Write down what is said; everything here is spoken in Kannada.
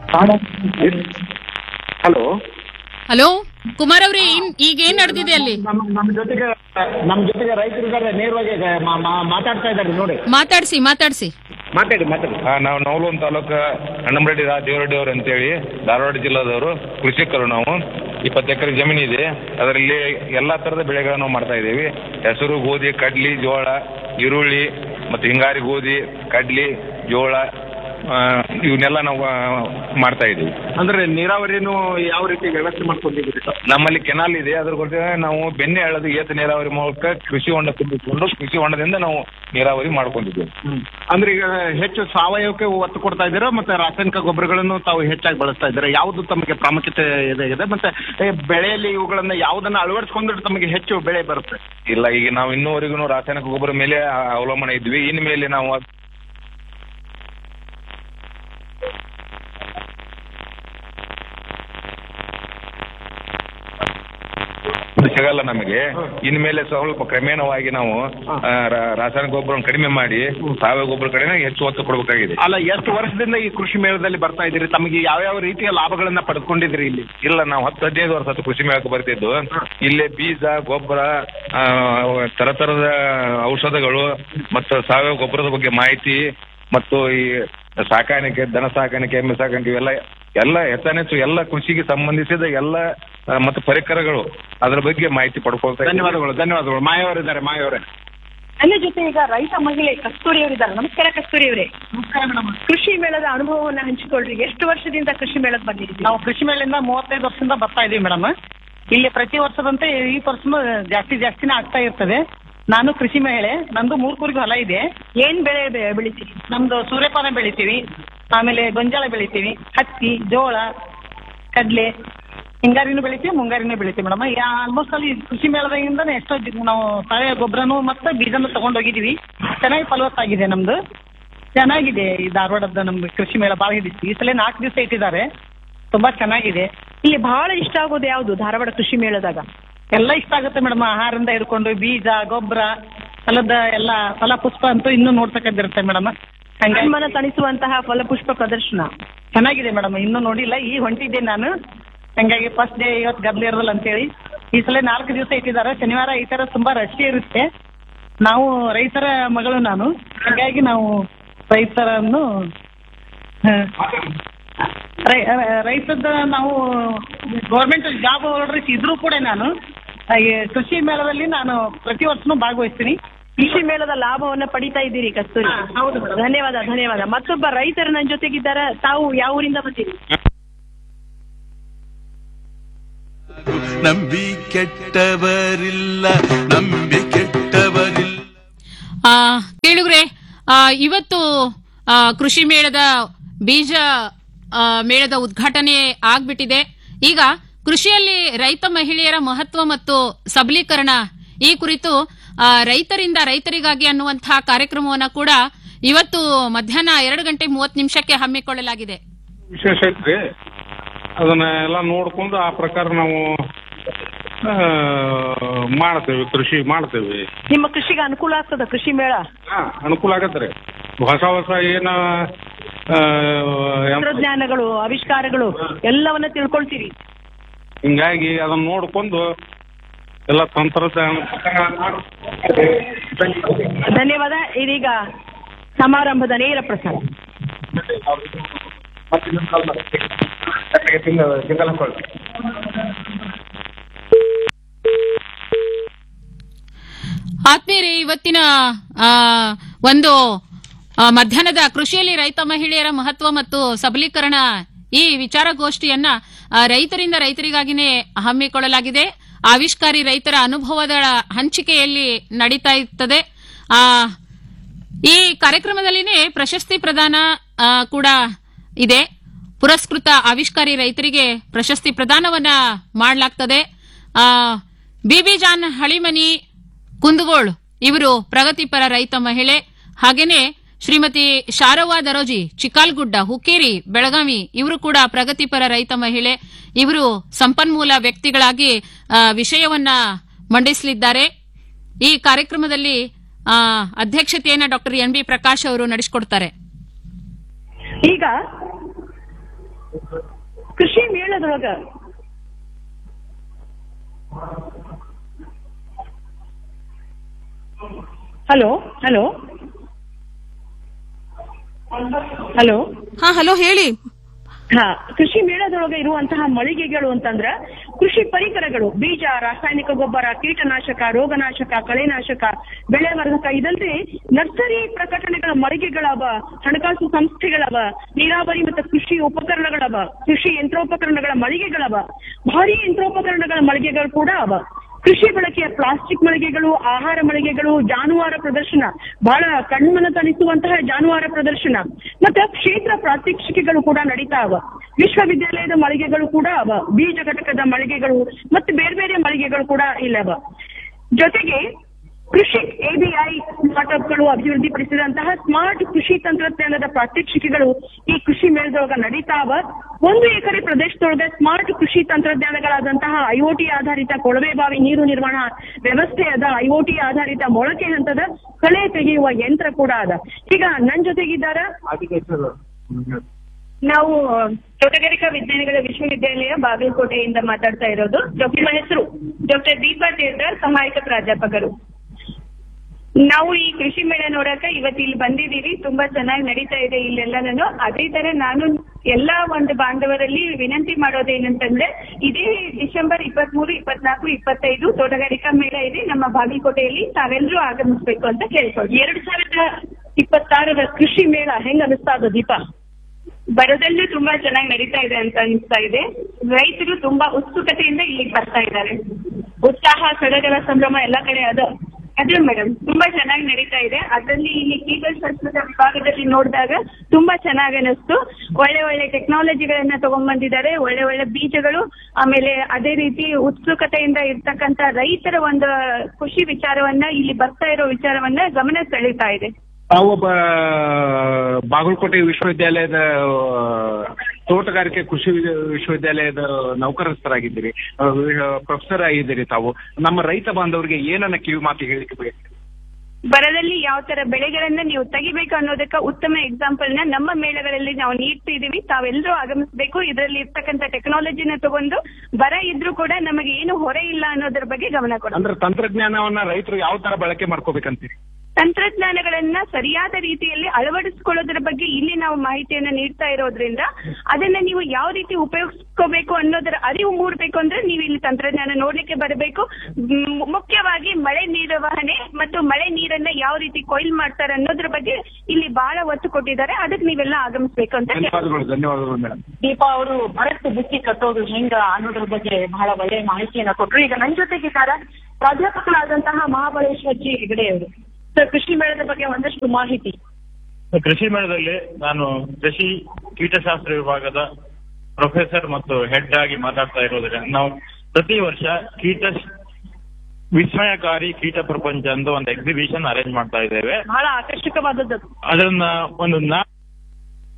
ಹಲೋ ಹಲೋ ಕುಮಾರ್ ಅವ್ರೆ ಇನ್- ಈಗ ಏನ್ ನಡೆದಿದೆ ಅಲ್ಲಿ ನಮ್ಮ ನಮ್ಮ ಜೊತೆಗೆ ನಮ್ಮ ಜೊತೆಗೆ ರೈತರು ಇದ್ದಾರೆ ನೇರವಾಗಿ ಮಾ- ಮಾ- ಮಾತಾಡ್ತಾ ಇದ್ದಾರೆ ನೋಡಿ ಮಾತಾಡ್ಸಿ ಮಾತಾಡ್ಸಿ ಮಾತಾಡಿ ಮಾತಾಡಿ ಆ, ನಾವು ನವಲೂನ್ ತಾಲೂಕು ಅಣ್ಣಮರೆಡ್ಡಿ ರಾ ದೇವರೆಡ್ಡಿ ಅವರು ಅಂತೇಳಿ ಧಾರವಾಡ ಜಿಲ್ಲಾದವರು ಕೃಷಿಕರು ನಾವು ಇಪ್ಪತ್ತು ಎಕರೆ ಜಮೀನಿದೆ ಅದರಲ್ಲಿ ಎಲ್ಲಾ ತರದ ಬೆಳೆಗಳನ್ನು ನಾವು ಮಾಡ್ತಾ ಇದ್ದೀವಿ ಹೆಸರು ಗೋಧಿ ಕಡ್ಲಿ ಜೋಳ ಈರುಳ್ಳಿ ಮತ್ತು ಹಿಂಗಾರಿ ಗೋಧಿ ಕಡ್ಲಿ ಜೋಳ ಆ, ಇವನ್ನೆಲ್ಲ ನಾವು ಆ, ಮಾಡ್ತಾ ಇದ್ದೀವಿ ಅಂದ್ರೆ ನೀರಾವರಿನೂ ಯಾವ ರೀತಿ ವ್ಯವಸ್ಥೆ ಮಾಡ್ಕೊಂಡಿದ್ದೀರಿ ಸರ್ ನಮ್ಮಲ್ಲಿ ಕೆನಾಲ್ ಇದೆ ಅದ್ರ ಬಗ್ಗೆ ನಾವು ಬೆಣ್ಣೆ ಎಳೆದು ಏತ ನೀರಾವರಿ ಮೂಲಕ ಕೃಷಿ ಹೊಂಡ ತುಂಬಿಕೊಂಡು ಕೃಷಿ ಹೊಂಡದಿಂದ ನಾವು ನೀರಾವರಿ ಮಾಡ್ಕೊಂಡಿದ್ದೇವೆ ಅಂದ್ರೆ ಈಗ ಹೆಚ್ಚು ಸಾವಯವಕ್ಕೆ ಒತ್ತು ಕೊಡ್ತಾ ಇದ್ದೀರಾ ಮತ್ತೆ ರಾಸಾಯನಿಕ ಗೊಬ್ಬರಗಳನ್ನು ತಾವು ಹೆಚ್ಚಾಗಿ ಬಳಸ್ತಾ ಇದ್ದೀರಾ ಯಾವುದು ತಮಗೆ ಪ್ರಾಮುಖ್ಯತೆ ಇದೆ ಇದೆ ಮತ್ತೆ ಏ, ಬೆಳೆಯಲ್ಲಿ ಇವುಗಳನ್ನ ಯಾವುದನ್ನ ಅಳವಡಿಸ್ಕೊಂಡ್ರೆ ತಮಗೆ ಹೆಚ್ಚು ಬೆಳೆ ಬರುತ್ತೆ ಇಲ್ಲ ಈಗ ನಾವು ಇನ್ನೂವರೆಗೂ ರಾಸಾಯನಿಕ ಗೊಬ್ಬರ ಮೇಲೆ ಆ- ಅವಲಂಬನೆ ಇದ್ವಿ ಇನ್ಮೇಲೆ ನಾವು ಅದ್- ಅದು ಸಿಗಲ್ಲ ನಮಗೆ ಇನ್ಮೇಲೆ ಸ್ವಲ್ಪ ಕ್ರಮೇಣವಾಗಿ ನಾವು ಆ, ರಾ- ರಾಸಾಯನಿಕ ಗೊಬ್ಬರ ಕಡಿಮೆ ಮಾಡಿ ಸಾವಯವ ಗೊಬ್ಬರ ಕಡೆನೇ ಹೆಚ್ಚು ಒತ್ತು ಕೊಡಬೇಕಾಗಿದೆ ಅಲ್ಲ ಎಷ್ಟು ವರ್ಷದಿಂದ ಈ ಕೃಷಿ ಮೇಳದಲ್ಲಿ ಬರ್ತಾ ಇದ್ದೀರಿ ತಮಗೆ ಯಾವ್ಯಾವ ರೀತಿಯ ಲಾಭಗಳನ್ನ ಪಡೆದುಕೊಂಡಿದ್ದೀರಿ ಇಲ್ಲಿ ಇಲ್ಲ ನಾವು ಹತ್ತು ಹದಿನೈದು ವರ್ಷ ಆಯ್ತು ಕೃಷಿ ಮೇಳಕ್ಕೆ ಬರ್ತಿದ್ದು ಇಲ್ಲೇ ಬೀಜ ಗೊಬ್ಬರ ಆ, ತರತರದ ಔಷಧಗಳು ಮತ್ತು ಸಾವಯವ ಗೊಬ್ಬರದ ಬಗ್ಗೆ ಮಾಹಿತಿ ಮತ್ತು ಈ ಸಾಕಾಣಿಕೆ ದನ ಸಾಕಾಣಿಕೆ ಎಮ್ಮೆ ಸಾಕಾಣಿಕೆ ಇವೆಲ್ಲ ಎಲ್ಲ ಹೆಚ್ಚಾನೆಚ್ಚು ಎಲ್ಲ ಕೃಷಿಗೆ ಸಂಬಂಧಿಸಿದ ಎಲ್ಲ ಆ, ಮತ್ತು ಪರಿಕರಗಳು ಅದರ ಬಗ್ಗೆ ಮಾಹಿತಿ ಪಡ್ಕೊಳ್ತಾ ಇದ್ದೀವಿ. ಧನ್ಯವಾದಗಳು ಧನ್ಯವಾದಗಳು ಮಾಯವರಿದ್ದಾರೆ ಮಾಯವರೇ ನನ್ನ ಜೊತೆ ಈಗ ರೈತ ಮಹಿಳೆ ಕಸ್ತೂರಿ ಅವರಿದ್ದಾರೆ ನಮಸ್ಕಾರ ಕಸ್ತೂರಿ ಅವರೇ ನಮಸ್ಕಾರ ಮೇಡಮ್ ಕೃಷಿ ಮೇಳದ ಅನುಭವವನ್ನ ಹಂಚಿಕೊಳ್ಳ್ರಿ ಎಷ್ಟು ವರ್ಷದಿಂದ ಕೃಷಿ ಮೇಳಕ್ಕೆ ಬಂದಿದ್ದೀರಿ ನಾವು ಕೃಷಿ ಮೇಳಿಂದ ಮೂವತ್ತೈದು ವರ್ಷದಿಂದ ಬರ್ತಾ ಇದೀವಿ ಮೇಡಮ್ ಇಲ್ಲಿ ಪ್ರತಿ ವರ್ಷದಂತೆ ಈ ವರ್ಷನೂ ಜಾಸ್ತಿ ಜಾಸ್ತಿನೇ ಆಗ್ತಾ ಇರ್ತದೆ ನಾನು ಕೃಷಿ ಮಹಿಳೆ ನಂದು ಮೂರು ಕೂರಿಗೆ ಹೊಲ ಇದೆ ಏನ್ ಬೆಳೆ ಬೆ- ಬೆಳಿತೀರಿ ನಮ್ದು ಸೂರ್ಯಪಾನ ಬೆಳಿತೀವಿ ಆಮೇಲೆ ಗೊಂಜಾಳ ಬೆಳಿತೀವಿ ಹತ್ತಿ ಜೋಳ ಕಡ್ಲೆ ಹಿಂಗಾರಿನೂ ಬೆಳಿತೀವಿ ಮುಂಗಾರಿನೂ ಬೆಳಿತೀವಿ ಮೇಡಮ್ ಆಲ್ಮೋಸ್ಟ್ ಅಲ್ಲಿ ಕೃಷಿ ಮೇಳದಾಗಿಂದನೇ ಎಷ್ಟೋ ಜ- ನಾವು ಸಾವಯವ ಗೊಬ್ಬರನು ಮತ್ತೆ ಬೀಜನೂ ತಗೊಂಡೋಗಿದೀವಿ ಚೆನ್ನಾಗಿ ಫಲವತ್ತಾಗಿದೆ ನಮ್ದು ಚೆನ್ನಾಗಿದೆ ಈ ಧಾರವಾಡದ ನಮ್ದು ಕೃಷಿ ಮೇಳ ಭಾಳ ಹಿಡಿಸಿ ಈ ಸಲ ನಾಲ್ಕು ದಿವಸ ಇಟ್ಟಿದ್ದಾರೆ ತುಂಬಾ ಚೆನ್ನಾಗಿದೆ ಇಲ್ಲಿ ಬಹಳ ಇಷ್ಟ ಆಗೋದು ಯಾವುದು ಧಾರವಾಡ ಕೃಷಿ ಮೇಳದಾಗ ಎಲ್ಲ ಇಷ್ಟ ಆಗುತ್ತೆ ಮೇಡಮ್ ಆಹಾರದಿಂದ ಹಿಡ್ಕೊಂಡು ಬೀಜ ಗೊಬ್ಬರ ಹೊಲದ ಎಲ್ಲ ಫಲ ಪುಷ್ಪ ಅಂತೂ ಇನ್ನೂ ನೋಡ್ತಕ್ಕಂತಿರುತ್ತೆ ಮೇಡಮ್ ಹಂಗಾಗಿ ಕಣ್ಮನ ತಣಿಸುವಂತಹ ಫಲಪುಷ್ಪ ಪ್ರದರ್ಶನ ಚೆನ್ನಾಗಿದೆ ಮೇಡಮ್ ಇನ್ನೂ ನೋಡಿಲ್ಲ ಈ ಹೊಂಟಿದ್ದೆ ನಾನು ಹಂಗಾಗಿ ಫಸ್ಟ್ ಡೇ ಇವತ್ತು ಗದ್ದಲ ಇರೋದಿಲ್ಲ ಅಂತೇಳಿ ಈ ಸಲ ನಾಲ್ಕು ದಿವಸ ಇಟ್ಟಿದ್ದಾರೆ ಶನಿವಾರ ಈ ತರ ತುಂಬಾ ರಶ್ ಇರುತ್ತೆ ನಾವು ರೈತರ ಮಗಳು ನಾನು ಹಾಗಾಗಿ ನಾವು ರೈತರನ್ನು ಹ, ರೈ- ರೈತದ ನಾವು ಗೌರ್ಮೆಂಟ್ ಜಾಬ್ ಹೋಲ್ಡರ್ಸ್ ಇದ್ರೂ ಕೂಡ ನಾನು ಆ, ಈ ಕೃಷಿ ಮೇಳದಲ್ಲಿ ನಾನು ಪ್ರತಿ ವರ್ಷನೂ ಭಾಗವಹಿಸ್ತೀನಿ ಕೃಷಿ ಮೇಳದ ಲಾಭವನ್ನ ಪಡಿತಾ ಇದ್ದೀರಿ ಕಸ್ತೂರಿ ಹಾ, ಹೌದು ಮೇಡಮ್. ಧನ್ಯವಾದ ಧನ್ಯವಾದ ಮತ್ತೊಬ್ಬ ರೈತರು ನನ್ನ ಜೊತೆಗಿದ್ದಾರೆ ತಾವು ಯಾವ ಊರಿಂದ ಬಂದಿರಿ ನಂಬಿ ಕೆಟ್ಟವರಿಲ್ಲ ನಂಬಿ ಕೆಟ್ಟವರಿಲ್ಲ ಆ ಕೇಳುಗ್ರೆ ಆ, ಇವತ್ತು ಆ, ಕೃಷಿ ಮೇಳದ ಬೀಜ ಆ, ಮೇಳದ ಉದ್ಘಾಟನೆ ಆಗ್ಬಿಟ್ಟಿದೆ ಈಗ ಕೃಷಿಯಲ್ಲಿ ರೈತ ಮಹಿಳೆಯರ ಮಹತ್ವ ಮತ್ತು ಸಬಲೀಕರಣ ಈ ಕುರಿತು ಆ, ರೈತರಿಂದ ರೈತರಿಗಾಗಿ ಅನ್ನುವಂತಹ ಕಾರ್ಯಕ್ರಮವನ್ನ ಕೂಡ ಇವತ್ತು ಮಧ್ಯಾಹ್ನ ಎರಡು ಗಂಟೆ ಮೂವತ್ತು ನಿಮಿಷಕ್ಕೆ ಹಮ್ಮಿಕೊಳ್ಳಲಾಗಿದೆ ವಿಶೇಷ ಐತ್ರಿ ಅದನ್ನ ಎಲ್ಲ ನೋಡ್ಕೊಂಡು ಆ ಪ್ರಕಾರ ನಾವು ಆ, ಮಾಡ್ತೇವೆ ಕೃಷಿ ಮಾಡ್ತೇವೆ ನಿಮ್ಮ ಕೃಷಿಗೆ ಅನುಕೂಲ ಆಗ್ತದ ಕೃಷಿ ಮೇಳ ಹಾ ಅನುಕೂಲ ಆಗತ್ರಿ ಹೊಸ ಹೊಸ ಏನ ಆ, ಯಂತ್ರ- ತಂತ್ರಜ್ಞಾನಗಳು ಆವಿಷ್ಕಾರಗಳು ಎಲ್ಲವನ್ನ ತಿಳ್ಕೊಳ್ತೀರಿ ಹಿಂಗಾಗಿ ಅದನ್ನ ನೋಡ್ಕೊಂಡು ಎಲ್ಲ ತಂತ್ರಜ್ಞಾನ ಪ್ರಕಾರ ಮಾಡ್ತೇವೆ. ಧನ್ಯವಾದ ಇದೀಗ ಸಮಾರಂಭದ ನೇರ ಪ್ರಸಾರ ಆತ್ಮೀಯರೇ ಇವತ್ತಿನ ಆ, ಒಂದು ಆ, ಮಧ್ಯಾಹ್ನದ ಕೃಷಿಯಲ್ಲಿ ರೈತ ಮಹಿಳೆಯರ ಮಹತ್ವ ಮತ್ತು ಸಬಲೀಕರಣ ಈ ವಿಚಾರಗೋಷ್ಠಿಯನ್ನ ಆ, ರೈತರಿಂದ ರೈತರಿಗಾಗಿನೇ ಹಮ್ಮಿಕೊಳ್ಳಲಾಗಿದೆ ಆವಿಷ್ಕಾರಿ ರೈತರ ಅನುಭವದ ಹಂಚಿಕೆಯಲ್ಲಿ ನಡೀತಾ ಇರ್ತದೆ ಆ ಈ ಕಾರ್ಯಕ್ರಮದಲ್ಲಿನೇ ಪ್ರಶಸ್ತಿ ಪ್ರದಾನ ಆ, ಕೂಡ ಇದೆ ಪುರಸ್ಕೃತ ಆವಿಷ್ಕಾರಿ ರೈತರಿಗೆ ಪ್ರಶಸ್ತಿ ಪ್ರದಾನವನ್ನ ಮಾಡಲಾಗ್ತದೆ ಆ, ಬಿಬಿ ಜಾನ್ ಹಳಿಮನಿ ಕುಂದಗೋಳ್ ಇವರು ಪ್ರಗತಿಪರ ರೈತ ಮಹಿಳೆ ಹಾಗೇನೆ ಶ್ರೀಮತಿ ಶಾರವ್ವ ದರೋಜಿ ಚಿಕಾಲ್ಗುಡ್ಡ ಹುಕ್ಕೇರಿ ಬೆಳಗಾವಿ ಇವರು ಕೂಡ ಪ್ರಗತಿಪರ ರೈತ ಮಹಿಳೆ ಇವರು ಸಂಪನ್ಮೂಲ ವ್ಯಕ್ತಿಗಳಾಗಿ ಆ, ವಿಷಯವನ್ನ ಮಂಡಿಸಲಿದ್ದಾರೆ ಈ ಕಾರ್ಯಕ್ರಮದಲ್ಲಿ ಆ, ಅಧ್ಯಕ್ಷತೆಯನ್ನ ಡಾಕ್ಟರ್ ಎನ್ ಬಿ ಪ್ರಕಾಶ್ ಅವರು ನಡೆಸಿಕೊಡ್ತಾರೆ ಈಗ ಕೃಷಿ ಮೇಳದೊಳಗ ಹಲೋ ಹಲೋ ಹಲೋ ಹಾ ಹಲೋ ಹೇಳಿ ಹಾ ಕೃಷಿ ಮೇಳದೊಳಗೆ ಇರುವಂತಹ ಮಳಿಗೆಗಳು ಅಂತಂದ್ರ ಕೃಷಿ ಪರಿಕರಗಳು ಬೀಜ ರಾಸಾಯನಿಕ ಗೊಬ್ಬರ ಕೀಟನಾಶಕ ರೋಗನಾಶಕ ಕಳೆನಾಶಕ ಬೆಳೆ ವರ್ಧಕ ಇದಲ್ದೆ ನರ್ಸರಿ ಪ್ರಕಟಣೆಗಳ ಮಳಿಗೆಗಳವ ಹಣಕಾಸು ಸಂಸ್ಥೆಗಳವ ನೀರಾವರಿ ಮತ್ತು ಕೃಷಿ ಉಪಕರಣಗಳವ ಕೃಷಿ ಯಂತ್ರೋಪಕರಣಗಳ ಮಳಿಗೆಗಳವ ಭಾರಿ ಯಂತ್ರೋಪಕರಣಗಳ ಮಳಿಗೆಗಳು ಕೂಡ ಅವ ಕೃಷಿ ಬಳಕೆಯ ಪ್ಲಾಸ್ಟಿಕ್ ಮಳಿಗೆಗಳು ಆಹಾರ ಮಳಿಗೆಗಳು ಜಾನುವಾರು ಪ್ರದರ್ಶನ ಬಹಳ ಕಣ್ಮನ ತಣಿಸುವಂತಹ ಜಾನುವಾರು ಪ್ರದರ್ಶನ ಮತ್ತೆ ಕ್ಷೇತ್ರ ಪ್ರಾತ್ಯಕ್ಷಿಕೆಗಳು ಕೂಡ ನಡೀತಾ ಅವ ವಿಶ್ವವಿದ್ಯಾಲಯದ ಮಳಿಗೆಗಳು ಕೂಡ ಅವ ಬೀಜ ಘಟಕದ ಮಳಿಗೆಗಳು ಮತ್ತೆ ಬೇರೆ ಬೇರೆ ಮಳಿಗೆಗಳು ಕೂಡ ಇಲ್ಲವ ಜೊತೆಗೆ ಕೃಷಿ ಎಬಿಐ ಸ್ಟಾರ್ಟ್ಅಪ್ಗಳು ಅಭಿವೃದ್ಧಿಪಡಿಸಿದಂತಹ ಸ್ಮಾರ್ಟ್ ಕೃಷಿ ತಂತ್ರಜ್ಞಾನದ ಪ್ರಾತ್ಯಕ್ಷಿಕೆಗಳು ಈ ಕೃಷಿ ಮೇಳದೊಳಗ ನಡೀತಾವ ಒಂದು ಎಕರೆ ಪ್ರದೇಶದೊಳಗ ಸ್ಮಾರ್ಟ್ ಕೃಷಿ ತಂತ್ರಜ್ಞಾನಗಳಾದಂತಹ ಐಒಟಿ ಆಧಾರಿತ ಕೊಳವೆ ಬಾವಿ ನೀರು ನಿರ್ವಹಣಾ ವ್ಯವಸ್ಥೆ ಅದ ಐಒಟಿ ಆಧಾರಿತ ಮೊಳಕೆ ಹಂತದ ಕಳೆ ತೆಗೆಯುವ ಯಂತ್ರ ಕೂಡ ಅದ ಈಗ ನನ್ ಜೊತೆಗಿದ್ದಾರ ನಾವು ತೋಟಗಾರಿಕಾ ವಿಜ್ಞಾನಿಗಳ ವಿಶ್ವವಿದ್ಯಾಲಯ ಬಾಗಲಕೋಟೆಯಿಂದ ಮಾತಾಡ್ತಾ ಇರೋದು ನಿಮ್ಮ ಹೆಸರು ಡಾಕ್ಟರ್ ದೀಪಾ ತೇರ್ದಾರ್ ಸಹಾಯಕ ಪ್ರಾಧ್ಯಾಪಕರು ನಾವು ಈ ಕೃಷಿ ಮೇಳ ನೋಡಕ ಇವತ್ತು ಇಲ್ಲಿ ಬಂದಿದ್ದೀವಿ ತುಂಬಾ ಚೆನ್ನಾಗಿ ನಡೀತಾ ಇದೆ ಇಲ್ಲೆಲ್ಲನೂ ಅದೇ ತರ ನಾನು ಎಲ್ಲಾ ಒಂದು ಬಾಂಧವರಲ್ಲಿ ವಿನಂತಿ ಮಾಡೋದೇನಂತಂದ್ರೆ ಇದೇ ಡಿಸೆಂಬರ್ ಇಪ್ಪತ್ಮೂರು ಇಪ್ಪತ್ನಾಲ್ಕು ಇಪ್ಪತ್ತೈದು ತೋಟಗಾರಿಕಾ ಮೇಳ ಇದೆ ನಮ್ಮ ಬಾಗಲಕೋಟೆಯಲ್ಲಿ ತಾವೆಲ್ಲರೂ ಆಗಮಿಸ್ಬೇಕು ಅಂತ ಕೇಳ್ಕೊಳ್ತೀವಿ ಎರಡ್ ಸಾವಿರದ ಇಪ್ಪತ್ತಾರರ ಕೃಷಿ ಮೇಳ ಹೆಂಗ್ ಅನಿಸ್ತಾ ಅದು ದೀಪಾ ಬರದಲ್ಲೂ ತುಂಬಾ ಚೆನ್ನಾಗಿ ನಡೀತಾ ಇದೆ ಅಂತ ಅನಿಸ್ತಾ ಇದೆ ರೈತರು ತುಂಬಾ ಉತ್ಸುಕತೆಯಿಂದ ಇಲ್ಲಿಗೆ ಬರ್ತಾ ಇದ್ದಾರೆ ಉತ್ಸಾಹ ಸಡಗರ ಸಂಭ್ರಮ ಎಲ್ಲ ಕಡೆ ಅದ ಅದೇ ಮೇಡಮ್ ತುಂಬಾ ಚೆನ್ನಾಗಿ ನಡೀತಾ ಇದೆ ಅದರಲ್ಲಿ ಇಲ್ಲಿ ಕೀಟಶಾಸ್ತ್ರದ ವಿಭಾಗದಲ್ಲಿ ನೋಡಿದಾಗ ತುಂಬಾ ಚೆನ್ನಾಗಿ ಅನಿಸ್ತು ಒಳ್ಳೆ ಒಳ್ಳೆ ಟೆಕ್ನಾಲಜಿಗಳನ್ನ ತಗೊಂಡ್ಬಂದಿದ್ದಾರೆ ಒಳ್ಳೆ ಒಳ್ಳೆ ಬೀಜಗಳು ಆಮೇಲೆ ಅದೇ ರೀತಿ ಉತ್ಸುಕತೆಯಿಂದ ಇರ್ತಕ್ಕಂತ ರೈತರ ಒಂದು ಖುಷಿ ವಿಚಾರವನ್ನ ಇಲ್ಲಿ ಬರ್ತಾ ಇರೋ ವಿಚಾರವನ್ನ ಗಮನ ಸೆಳೀತಾ ಇದೆ ತಾವೊಬ್ಬ ಬಾಗಲಕೋಟೆ ವಿಶ್ವವಿದ್ಯಾಲಯದ ಆ, ತೋಟಗಾರಿಕೆ ಕೃಷಿ ವಿ- ವಿಶ್ವವಿದ್ಯಾಲಯದ ನೌಕರಸ್ಥರಾಗಿದ್ದೀರಿ ಆ, ವಿ- ಪ್ರೊಫೆಸರ್ ಆಗಿದ್ದೀರಿ ತಾವು ನಮ್ಮ ರೈತ ಬಾಂಧವರಿಗೆ ಏನನ್ನ ಕಿವಿ ಮಾತು ಹೇಳಿಕೆ ಬೇಕು ಬರದಲ್ಲಿ ಯಾವ ತರ ಬೆಳೆಗಳನ್ನ ನೀವು ತೆಗಿಬೇಕು ಅನ್ನೋದಕ್ಕ ಉತ್ತಮ ಎಕ್ಸಾಂಪಲ್ ನ ನಮ್ಮ ಮೇಳಗಳಲ್ಲಿ ನಾವು ನೀಡ್ತಿದೀವಿ ತಾವೆಲ್ಲರೂ ಆಗಮಿಸಬೇಕು ಇದರಲ್ಲಿ ಇರ್ತಕ್ಕಂಥ ಟೆಕ್ನಾಲಜಿನ ತಗೊಂಡು ಬರ ಇದ್ರೂ ಕೂಡ ನಮಗೆ ಏನು ಹೊರೆ ಇಲ್ಲ ಅನ್ನೋದ್ರ ಬಗ್ಗೆ ಗಮನ ಕೊಡ ಅಂದ್ರೆ ತಂತ್ರಜ್ಞಾನವನ್ನ ರೈತರು ಯಾವ ತರ ಬಳಕೆ ಮಾಡ್ಕೋಬೇಕಂತೀರಿ ತಂತ್ರಜ್ಞಾನಗಳನ್ನ ಸರಿಯಾದ ರೀತಿಯಲ್ಲಿ ಅಳವಡಿಸಿಕೊಳ್ಳೋದ್ರ ಬಗ್ಗೆ ಇಲ್ಲಿ ನಾವು ಮಾಹಿತಿಯನ್ನ ನೀಡ್ತಾ ಇರೋದ್ರಿಂದ ಅದನ್ನ ನೀವು ಯಾವ ರೀತಿ ಉಪಯೋಗಿಸ್ಕೋಬೇಕು ಅನ್ನೋದರ ಅರಿವು ಮೂಡಬೇಕು ಅಂದ್ರೆ ನೀವು ಇಲ್ಲಿ ತಂತ್ರಜ್ಞಾನ ನೋಡ್ಲಿಕ್ಕೆ ಬರಬೇಕು ಮ್, ಮುಖ್ಯವಾಗಿ ಮಳೆ ನಿರ್ವಹಣೆ ಮತ್ತು ಮಳೆ ನೀರನ್ನ ಯಾವ ರೀತಿ ಕೊಯ್ಲು ಮಾಡ್ತಾರೆ ಅನ್ನೋದ್ರ ಬಗ್ಗೆ ಇಲ್ಲಿ ಬಹಳ ಒತ್ತು ಕೊಟ್ಟಿದ್ದಾರೆ ಅದಕ್ಕೆ ನೀವೆಲ್ಲ ಆಗಮಿಸ್ಬೇಕು ಅಂತ ಕೇಳ್ತೀನಿ. ಧನ್ಯವಾದಗಳು ಧನ್ಯವಾದಗಳು ಮೇಡಮ್ ದೀಪಾ ಅವರು ಮರಕ್ಕೆ ಬುಕ್ಕಿ ಕಟ್ಟೋದು ಹೆಂಗ ಅನ್ನೋದ್ರ ಬಗ್ಗೆ ಬಹಳ ಒಳ್ಳೆಯ ಮಾಹಿತಿಯನ್ನ ಕೊಟ್ರು ಈಗ ನನ್ನ ಜೊತೆಗಿದ್ದಾರೆ ಪ್ರಾಧ್ಯಾಪಕರಾದಂತಹ ಮಹಾಬಲೇಶ್ವರ್ ಜಿ ಹೆಗಡೆ ಅವರು ಸರ್ ಕೃಷಿ ಮೇಳದ ಬಗ್ಗೆ ಒಂದಷ್ಟು ಮಾಹಿತಿ ಕೃಷಿ ಮೇಳದಲ್ಲಿ ನಾನು ಕೃಷಿ ಕೀಟಶಾಸ್ತ್ರ ವಿಭಾಗದ ಪ್ರೊಫೆಸರ್ ಮತ್ತು ಹೆಡ್ ಆಗಿ ಮಾತಾಡ್ತಾ ಇರೋದ್ರಿಂದ ನಾವು ಪ್ರತಿ ವರ್ಷ ಕೀಟ ವಿಸ್ಮಯಕಾರಿ ಕೀಟ ಪ್ರಪಂಚ ಅಂತ ಒಂದು ಎಕ್ಸಿಬಿಷನ್ ಅರೇಂಜ್ ಮಾಡ್ತಾ ಇದ್ದೇವೆ ಬಹಳ ಆಕರ್ಷಕವಾದದ್ದು ಅದನ್ನ ಒಂದು ನಾ